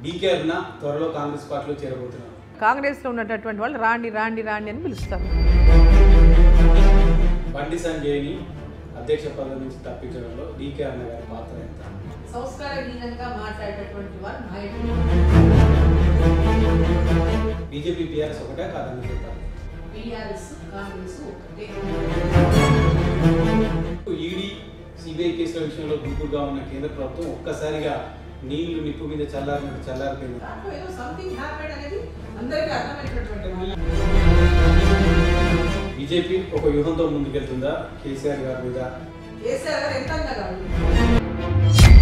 DK అరుణ త్వరలో కాంగ్రెస్ పార్టీలో చేరబోతున్నారు కాంగ్రెస్లో ఉన్నటువంటి వాళ్ళు రాండి రాండి రాండి అని పిలుస్తారు బండి సంజయ్ని అధ్యక్ష పదవి నుంచి తప్పించడంలో డీకే అరుణ గారి పాత్ర ఎంత సంస్కారహీనంగా మాట్లాడేటటువంటి వారు నాయకులు బీజేపీ టీఆర్ఎస్ ఒకటే కాదని చెప్తారు బీఆర్ఎస్ కాంగ్రెస్ ఒకటే ఈడీ సిబిఐ కేసుల విషయంలో గుంపుగా ఉన్న కేంద్ర ప్రభుత్వం ఒక్కసారిగా నీళ్లు నిప్పు మీద చల్లారినట్టు చల్లారిపోయింది దాంట్లో ఏదో సంథింగ్ హ్యాపెడ్ అనేది అందరికీ అర్థమైనటువంటి మాట. బీజేపీ ఒక వ్యూహంతో ముందుకెళ్తుందా కేసీఆర్ గారి మీద కేసీఆర్ గారు ఎంత అందగాడు